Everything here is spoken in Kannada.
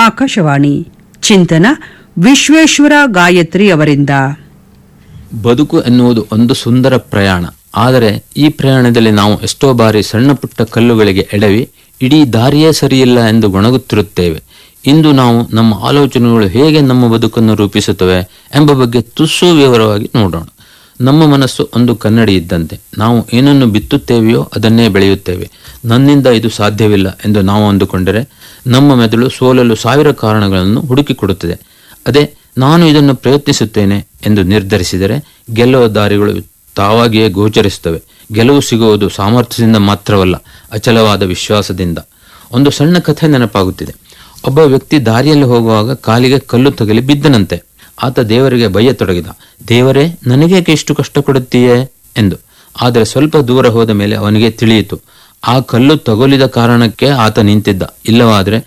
ಆಕಾಶವಾಣಿ ಚಿಂತನ ವಿಶ್ವೇಶ್ವರ ಗಾಯತ್ರಿ ಅವರಿಂದ ಬದುಕು ಎನ್ನುವುದು ಒಂದು ಸುಂದರ ಪ್ರಯಾಣ ಆದರೆ ಈ ಪ್ರಯಾಣದಲ್ಲಿ ನಾವು ಎಷ್ಟೋ ಬಾರಿ ಸಣ್ಣ ಪುಟ್ಟ ಕಲ್ಲುಗಳಿಗೆ ಎಡವಿ ಇಡೀ ದಾರಿಯೇ ಸರಿಯಿಲ್ಲ ಎಂದು ಗೊಣಗುತ್ತಿರುತ್ತೇವೆ ಇಂದು ನಾವು ನಮ್ಮ ಆಲೋಚನೆಗಳು ಹೇಗೆ ನಮ್ಮ ಬದುಕನ್ನು ರೂಪಿಸುತ್ತವೆ ಎಂಬ ಬಗ್ಗೆ ತುಸು ವಿವರವಾಗಿ ನೋಡೋಣ ನಮ್ಮ ಮನಸ್ಸು ಒಂದು ಕನ್ನಡಿ ಇದ್ದಂತೆ ನಾವು ಏನನ್ನು ಬಿತ್ತುತ್ತೇವೆಯೋ ಅದನ್ನೇ ಬೆಳೆಯುತ್ತೇವೆ ನನ್ನಿಂದ ಇದು ಸಾಧ್ಯವಿಲ್ಲ ಎಂದು ನಾವು ಅಂದುಕೊಂಡರೆ ನಮ್ಮ ಮೆದುಳು ಸೋಲಲು ಸಾವಿರ ಕಾರಣಗಳನ್ನು ಹುಡುಕಿಕೊಡುತ್ತದೆ ಅದೇ ನಾನು ಇದನ್ನು ಪ್ರಯತ್ನಿಸುತ್ತೇನೆ ಎಂದು ನಿರ್ಧರಿಸಿದರೆ ಗೆಲ್ಲುವ ದಾರಿಗಳು ತಾವಾಗಿಯೇ ಗೋಚರಿಸುತ್ತವೆ ಗೆಲುವು ಸಿಗುವುದು ಸಾಮರ್ಥ್ಯದಿಂದ ಮಾತ್ರವಲ್ಲ ಅಚಲವಾದ ವಿಶ್ವಾಸದಿಂದ ಒಂದು ಸಣ್ಣ ಕಥೆ ನೆನಪಾಗುತ್ತಿದೆ ಒಬ್ಬ ವ್ಯಕ್ತಿ ದಾರಿಯಲ್ಲಿ ಹೋಗುವಾಗ ಕಾಲಿಗೆ ಕಲ್ಲು ತಗಲಿ ಬಿದ್ದನಂತೆ ಆತ ದೇವರಿಗೆ ಬಯ್ಯತೊಡಗಿದ ದೇವರೇ ನನಗೇಕೆ ಇಷ್ಟು ಕಷ್ಟ ಕೊಡುತ್ತೀಯೇ ಎಂದು ಆದರೆ ಸ್ವಲ್ಪ ದೂರ ಹೋದ ಮೇಲೆ ಅವನಿಗೆ ತಿಳಿಯಿತು ಆ ಕಲ್ಲು ತಗುಲಿದ ಕಾರಣಕ್ಕೆ ಆತ ನಿಂತಿದ್ದ ಇಲ್ಲವಾದರೆ